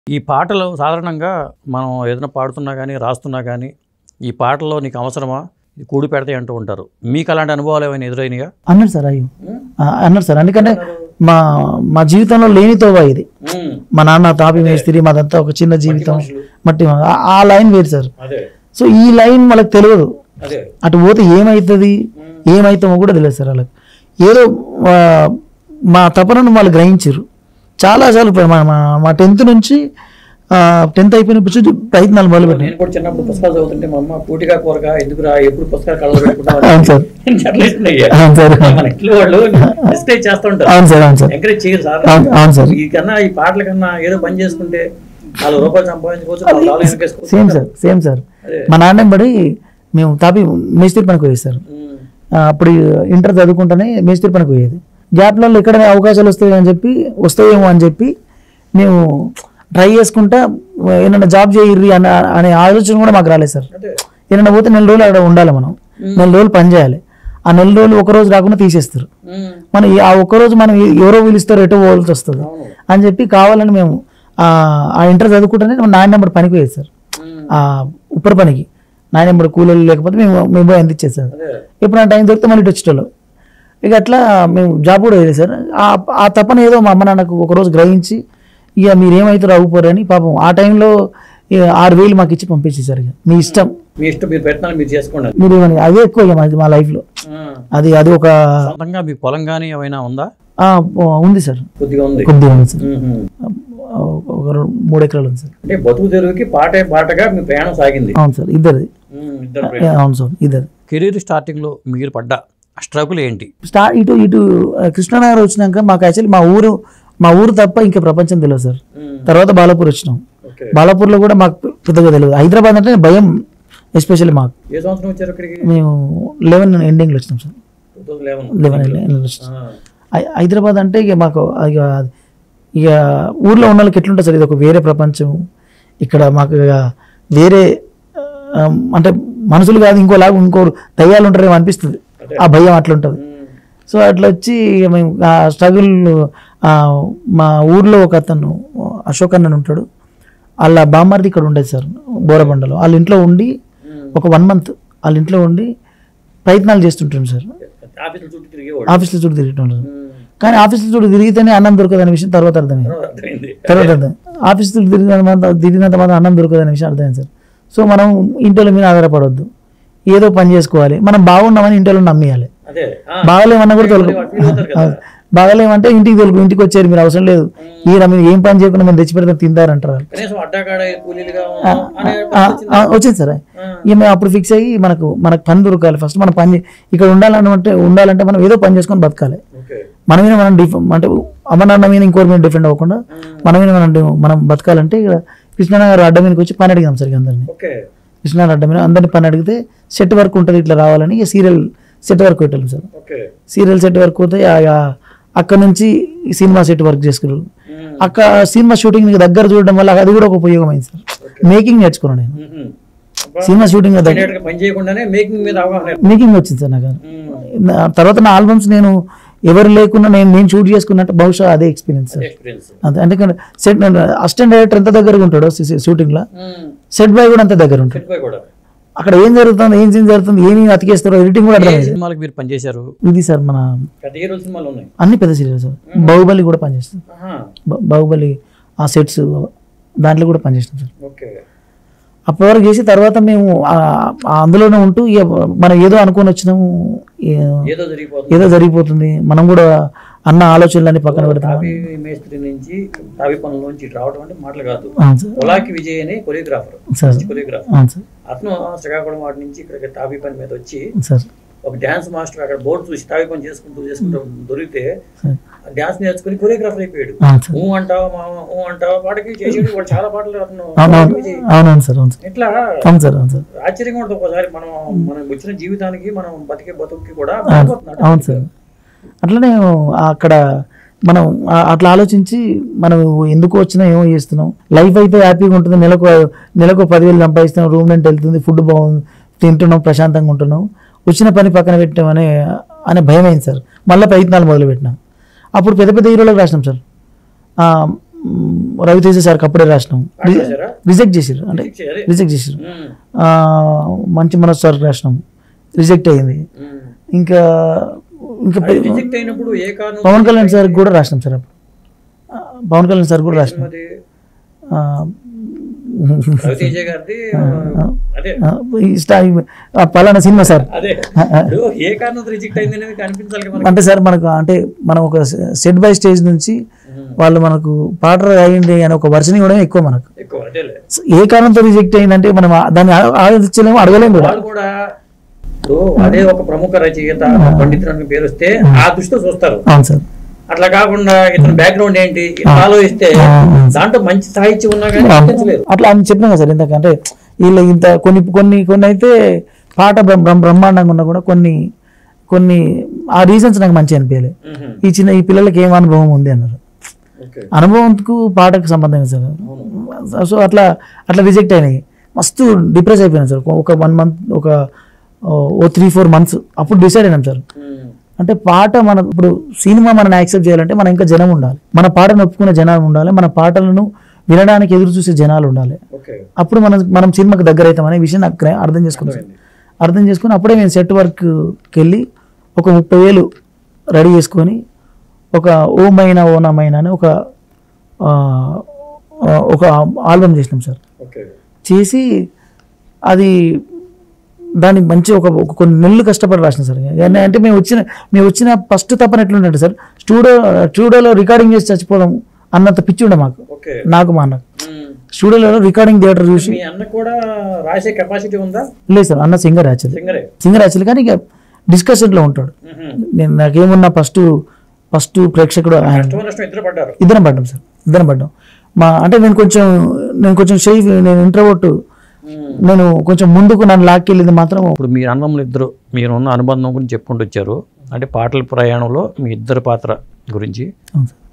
ఈ పాటలు సాధారణంగా మనం ఏదైనా పాడుతున్నా కానీ రాస్తున్నా కానీ ఈ పాటల్లో నీకు అవసరమా ఇది కూడి పెడతాయి అంటూ ఉంటారు మీకు అలాంటి అనుభవాలు ఏమైనా ఎదురైనయా అన్నారు సార్ అయ్యో ఆ, అన్నారు సార్ ఎందుకంటే మా మా జీవితంలో లేని తోవ ఇది మా నాన్న తాపి మేస్త్రి మాదంతా ఒక చిన్న జీవితం మట్టి ఆ- ఆ లైన్ వేరు సార్ అదే సో ఈ లైన్ వాళ్ళకి తెలియదు అదే అటు పోతే ఏమవుతుంది ఏమవుతామో కూడా తెలియదు సార్ వాళ్ళకి ఏదో ఆ, మా తపనను వాళ్ళు గ్రహించారు చాలాసార్లు ప్ర- మా- మా- మా టెన్త్ నుంచి టెన్త్ అయిపోయినప్పుడు నుంచి ప్రయత్నాలు మొదలుపెట్టాను నేను కూడా చిన్నప్పుడు పుస్తకాలు చదువుతుంటే మా అమ్మ పూటిగా కూరగా ఎందుకురా ఎప్పుడు పుస్తకాలు కళ్ళలో పెట్టుకుంటాం అవును సార్ జర్నలిస్ట్ అయ్యా అవును సార్ మన ఇంట్లో వాళ్ళు డిస్కరేజ్ చేస్తూ ఉంటారు అవును సార్ అవును సార్ ఎంకరేజ్ చేయరు సార్ అవును అవును సార్ ఈ కన్నా ఈ పాటల కన్నా ఏదో పని చేసుకుంటే నాలుగు రూపాయలు సంపాదించుకోవచ్చు నాలుగు డాలర్లు వెనకేసుకోవచ్చు సేమ్ సార్ సేమ్ సార్ అదే. మా నాన్న బడి మేము తాపి మేస్త్రి పనికి పోయేది సార్ ఉమ్. ఆ, అప్పుడు ఇంటర్ చదువుకుంటేనే మేస్త్రి పనికి పోయేది గ్యాప్లలో ఎక్కడ అవకాశాలు వస్తాయి అని చెప్పి వస్తాయేమో అని చెప్పి మేము ట్రై చేసుకుంటా ఏమన్నా జాబ్ చేయర్రి అన్న అనే ఆలోచన కూడా మాకు రాలేదు సార్ అదే ఏమన్నా పోతే నెల రోజులు అక్కడ ఉండాలి మనం నెల రోజులు పని చేయాలి ఆ నెల రోజులు ఒక రోజు రాకుండా తీసేస్తారు ఉమ్. మనం ఈ- ఆ ఒక్క రోజు మనం ఎ- ఎవరో పిలుస్తారు ఎటో పోవాల్సి వస్తుంది అవును అని చెప్పి కావాలని మేము ఆ ఆ ఇంటర్ చదువుకుంటేనే నాయన నెంబర్ పనికి పోయేది సార్ ఉమ్. ఆ ఉప్పర్ పనికి నాయన నెంబర్ కూలీలు లేకపోతే మేము మేము పోయి అంత ఇచ్చేది సార్ అదే ఎప్పుడు ఆ టైం దొరికితే మళ్ళీ ఇటు వచ్చేటోళ్ళం ఇక అట్లా మేము జాబ్ కూడా వేయలేదు సార్ ఆ ఆ తపన ఏదో మా అమ్మ నాన్నకు ఒకరోజు గ్రహించి ఇక మీరు ఏమవుతారో అవ్వపోరని పాపం ఆ టైంలో ఇక ఆరు వేలు మాకు ఇచ్చి పంపించేశారు ఇక మీ ఇష్టం మీ ఇష్టం మీరు పెట్టినా మీరు చేసుకోండి మీరు ఏమని అదే ఎక్కువ ఇక మాది మా లైఫ్లో ఉమ్. అది అది ఒక సొంతంగా మీకు పొలం కానీ ఏమైనా ఉందా ఆ, ఉంది సార్ కొద్దిగా ఉంది కొద్దిగా ఉంది సార్ ఉమ్. ఒక రెండు- మూడు ఎకరాలు ఉంది సార్ అంటే బతుకు తెరువుకి పాటే పాటగా మీ ప్రయాణం సాగింది అవును సార్ ఇద్దరిది ఉమ్, ఇద్దరు ఏ, అవును సార్ ఇద్దరు కెరీర్ స్టార్టింగ్లో మీరు పడ్డ స్ట్రగుల్ ఏంటి స్టార్ట్ ఇటు ఇటు ఆ, కృష్ణానగర్ వచ్చినాక మాకు యాక్చువల్లీ మా ఊరు మా ఊరు తప్ప ఇంకా ప్రపంచం తెలియదు సార్ ఉమ్. తర్వాత బాలాపూర్ వచ్చినాం ఓకే బాలాపూర్లో కూడా మాకు పెద్దగా తెలియదు హైదరాబాద్ అంటే భయం ఎస్పెషల్లీ మాకు ఏ సంవత్సరం వచ్చారు ఇక్కడికి మేము లెవెన్ ఎండింగ్లో వచ్చినాం sir two thousand eleven eleven ఎండింగ్లో వచ్చినాం హై- హైదరాబాద్ అంటే ఇక మాకు ఇక ఇక ఊర్లో ఉన్న వాళ్ళకి ఎట్లుంటుంది సార్ ఇది ఒక వేరే ప్రపంచం ఇక్కడ మాకు ఇక వేరే ఆ, అంటే మనుషులు కాదు ఇంకోలాగా ఇంకో దయ్యాలు ఉంటారేమో అనిపిస్తుంది ఆ భయం అట్లుంటుంది సో అట్లా వచ్చి ఇక మేము ఆ స్ట్రగుల్ మా ఊర్లో ఒక అతను అశోక్ అన్న అని ఉంటాడు వాళ్ళ బామ్మర్ది ఇక్కడ ఉండేది సార్ బోరబండలో వాళ్ళ ఇంట్లో ఉండి ఒక వన్ మంత్ వాళ్ళ ఇంట్లో ఉండి ప్రయత్నాలు చేస్తుంటాం సార్ ఆఫీసుల చుట్టూ తిరిగేవాడు ఆఫీస్లో చుట్టూ తిరుగుతుంటాం ఉమ్. కానీ ఆఫీస్లో చుట్టూ తిరిగితేనే అన్నం దొరకదు అనే విషయం తర్వాత అర్థమైంది తర్వాత అర్థమైంది తర్వాత అర్థం ఆఫీస్ చుట్టూ తిరిగినంత మాత్రం- తిరిగినంత మాత్రం అన్నం దొరకదు అనే విషయం అర్థమైంది సార్ సో మనం ఇంటిల మీద ఆధారపడవద్దు ఏదో పని చేసుకోవాలి మనం బాగున్నామని ఇంటిలో నమ్మేయాలి అదే ఆ, బాగలేమన్నా కూడా తొలగు ఫీల్ అవుతారు కదా. బాగలేమంటే ఇంటికి తొలగు ఇంటికి వచ్చారు మీరు అవసరం లేదు ఈ మీరు ఏం పని చేయకుండా మేము తెచ్చి పెడతాం తింటారంటారు వాళ్ళు. కనీసం అడ్డాకాడ కూలీలుగా ఉన్నాం అనే ఆ, ఆ, వచ్చింది సార్ ఇక మేము అప్పుడు ఫిక్స్ అయ్యి మనకు మనకు పని దొరకాలి ఫస్ట్ మనం పని చే- ఇక్కడ ఉండాలంటే ఉండాలంటే మనం ఏదో పని చేసుకొని బతకాలి ఓకే మన మీద మనం డిఫ్ అంటే అమ్మ నాన్న మీద ఇంకోరి మీద డిఫెండ్ అవ్వకుండా మన మీద మనం డి- మనం బతకాలంటే ఇక్కడ కృష్ణానగర్ అడ్డ మీదకి వచ్చి పని అడిగాం సార్ ఇక అందరినీ ఓకే కృష్ణానగర్ అడ్డ మీద అందరినీ పని అడిగితే సెట్ వర్క్ ఉంటుంది ఇట్లా రావాలని ఇక సీరియల్ సెట్ వర్క్ పెట్టాలి sir okay serial set work పోతే ఆ- ఆ- అక్కడ నుంచి ఈ సినిమా సెట్ వర్క్ చేసుకున్నారు ఉమ్. అక్కడ సినిమా షూటింగ్ దగ్గర చూడడం వల్ల అది కూడా ఒక ఉపయోగం అయింది సార్ మేకింగ్ నేర్చుకున్నాను నేను ఉహుం. అబ్బా, సినిమా షూటింగ్ దగ్గర immediate గా పని చేయకుండానే మేకింగ్ మీద అవగాహన మేకింగ్ వచ్చింది సార్ నాకు ఉమ్. నా- తర్వాత నా ఆల్బమ్స్ నేను ఎవరు లేకున్నా నేను నేను షూట్ చేసుకున్నట్టు బహుశా అదే ఎక్స్పీరియన్స్ సార్ ఎక్స్పీరియన్స్ అంతే అంటే సెట్ అసిస్టెంట్ డైరెక్టర్ ఎంత దగ్గరగా ఉంటాడో షూటింగ్ లో సెట్ బాయ్ కూడా అంత దగ్గర ఉంటాడు చెప్పాయి కూడా అక్కడ ఏం జరుగుతుంది ఏం సీన్ జరుగుతుంది ఏమి అతికేస్తారో ఎడిటింగ్ కూడా ఏ అర్థమైంది సినిమాలకు మీరు పనిచేశారు ఇది సార్ మన పెద్ద హీరో సినిమాలు ఉన్నాయి అన్ని పెద్ద సీరియల్స్ సార్ బాహుబలి కూడా పనిచేస్తుంది ఆహా. బా- బాహుబలి ఆ సెట్స్ దాంట్లో కూడా పనిచేస్తాం సార్ ఓకే అప్పటి వరకు చేసి తర్వాత మేము ఆ- ఆ అందులోనే ఉంటూ ఇక మనం ఏదో అనుకొని వచ్చినాము ఏ- ఏదో జరిగిపోతుంది ఏదో జరిగిపోతుంది మనం కూడా అన్న ఆలోచనలన్నీ పక్కన పెడతాం తావి మేస్త్రి నుంచి తావి పనుల ఇటు రావడం అంటే మాటలు కాదు అవును సార్ పొలాకి విజయ్ అనే కొరియోగ్రాఫర్ సార్ కొరియోగ్రాఫర్ అవును సార్ అతను శ్రీకాకుళం వాటి నుంచి ఇక్కడికి తావి పని మీద వచ్చి సార్ ఒక డ్యాన్స్ మాస్టర్ అక్కడ బోర్డు చూసి తావి పని చేసుకుంటూ చేసుకుంటూ దొరికితే సార్ ఆ డ్యాన్స్ నేర్చుకుని కొరియోగ్రాఫర్ అయిపోయాడు అవును సార్ ఊ అంటావా మామ ఊ అంటావా పాటకి చేసాడు వాడు చాలా పాటలు అతను అవునవును విజయ్. అవునవును సార్ అవును సార్ ఇట్లా అవును సార్ అవును సార్ ఆశ్చర్యంగా ఉంటుంది ఒకసారి మనం మనం వచ్చిన జీవితానికి మనం బతికే బతుకుకి కూడా అవును మారిపోతున్నాడు. అవును సార్ అట్లనే అక్కడ మనం ఆ- అట్లా ఆలోచించి మనం ఎందుకు వచ్చినా ఏమో చేస్తున్నాం లైఫ్ అయితే హ్యాపీగా ఉంటుంది నెలకు నెలకు పదివేలు సంపాదిస్తున్నాం రూమ్ రెంట్ వెళ్తుంది ఫుడ్ బాగుంది తింటున్నాం ప్రశాంతంగా ఉంటున్నాం వచ్చిన పని పక్కన పెట్టాం అనే అనే భయం అయింది సార్ మళ్ళీ ప్రయత్నాలు మొదలుపెట్టినాం అప్పుడు పెద్ద పెద్ద హీరోలకు రాసినాం సార్ ఆ, మ్, రవితేజ సార్కి అప్పుడే రాసినాం పాట రాశారా? రిజెక్ట్ చేసారు అంటే Reject చేయాలి. రిజెక్ట్ చేసారు ఉమ్, ఆ, మంచి మనసు సార్కి రాసినాం రిజెక్ట్ అయ్యింది ఉమ్. ఇంకా ఇంకా అది రిజెక్ట్ అయినప్పుడు ఏ కారణం పవన్ కళ్యాణ్ సార్ కూడా రాసినాం సార్ అప్పుడు ఆ, పవన్ కళ్యాణ్ సార్ కూడా రాసినాం మరి ఆ, రవితేజ గారిది అదే ఆ, ఈ స్టా- ఆ, పలానా సినిమా సార్ అదే ఇప్పుడు ఏ కారణం రిజెక్ట్ అయింది అనేది కనిపించాలి కదా మనకి. అంటే సార్ మనకు అంటే మనం ఒక సెట్ బై స్టేజ్ నుంచి ఉమ్, వాళ్ళు మనకు పాట అయ్యింది అని ఒక వర్షన్ ఇవ్వడం ఎక్కువ మనకు ఎక్కువ అదేలే ఏ కారణంతో రిజెక్ట్ అయిందంటే మనం ఆ- దాన్ని ఆ- ఆలోచించలేము అడగలేము కూడా వాళ్ళు కూడా ఇప్పుడు అదే ఒక ప్రముఖ రచయిత పండితురానికి పేరు వస్తే ఆ దృష్టితో చూస్తారు అవును సార్ అట్లా కాకుండా ఇతని బ్యాక్గ్రౌండ్ ఏంటి ఇట్లా ఆలోచిస్తే ఆ, ఆ. దాంట్లో మంచి సాహిత్యం ఉన్నా కానీ గుర్తించలేదు అట్లా అని చెప్పినా కదా సార్ ఇంతకంటే వీళ్ళు ఇంత కొన్ని కొన్ని కొన్ని అయితే పాట బ్రహ్మ- బ్రహ్మ- బ్రహ్మాండంగా ఉన్నా కూడా కొన్ని కొన్ని ఆ రీజన్స్ నాకు మంచి అనిపించలేదు మ్మ్. ఈ చిన్న ఈ పిల్లలకి ఏం అనుభవం ఉంది అన్నారు ఓకే అనుభవంకు పాటకు సంబంధం సార్ సో అట్లా అట్లా రిజెక్ట్ అయినాయి మస్తు డిప్రెస్ అయిపోయినాం సార్ ఒక వన్ మంత్ ఒక ఓ త్రీ ఫోర్ మంత్స్ అప్పుడు డిసైడ్ అయినాం సార్ మ్మ్. అంటే పాట మన ఇప్పుడు సినిమా మనం యాక్సెప్ట్ చేయాలంటే మనం ఇంకా జనం ఉండాలి మన పాటను ఒప్పుకునే జనాలు ఉండాలి మన పాటలను వినడానికి ఎదురు చూసే జనాలు ఉండాలి ఓకే అప్పుడు మనం మనం సినిమాకి దగ్గర అవుతాం అనే విషయం నాకు గ్ర- అర్థం చేసుకున్నాను సార్. అర్థం చేసుకుని అప్పుడే నేను సెట్ వర్క్కి వెళ్ళి ఒక ముప్పై వేలు రెడీ చేసుకొని ఒక ఓమైనా ఓనమైనా అని ఒక ఆ, ఆ, ఒక ఆల్బమ్ చేసినాం సార్ ఓకే చేసి అది దానికి మంచి ఒక ఒక కొన్ని నెలలు కష్టపడి రాసిన సార్ కానీ అంటే మేము వచ్చిన మేము వచ్చిన ఫస్ట్ తప్పన ఎట్లుందంటే సార్ స్టూడియో స్టూడియోలో రికార్డింగ్ చేసి చచ్చిపోదాం అన్నంత పిచ్చి ఉండే మాకు ఓకే నాకు మా అన్నకు మ్మ్. స్టూడియోలో రికార్డింగ్ థియేటర్ చూసి మీ అన్న కూడా రాసే కెపాసిటీ ఉందా లేదు సార్ అన్న సింగర్ యాక్చువల్లీ సింగరే సింగర్ యాక్చువల్లీ కానీ ఇక డిస్కషన్లో ఉంటాడు మ్మ్. నేను నాకేమున్నా ఫస్ట్ ఫస్ట్ ప్రేక్షకుడు ఆయన కష్టం నష్టం ఇద్దరు పడ్డారు ఇద్దరం పడ్డాం సార్ ఇద్దరం పడ్డాం మా అంటే నేను కొంచెం నేను కొంచెం షై నేను ఇంట్రవర్ట్ మ్మ్. నేను కొంచెం ముందుకు నన్ను లాక్కెళ్ళింది మాత్రం ఇప్పుడు మీ అన్నములు ఇద్దరు మీరున్న అనుబంధం గురించి చెప్పుకుంటూ వచ్చారు అంటే పాటల ప్రయాణంలో మీ ఇద్దరు పాత్ర గురించి అవును సార్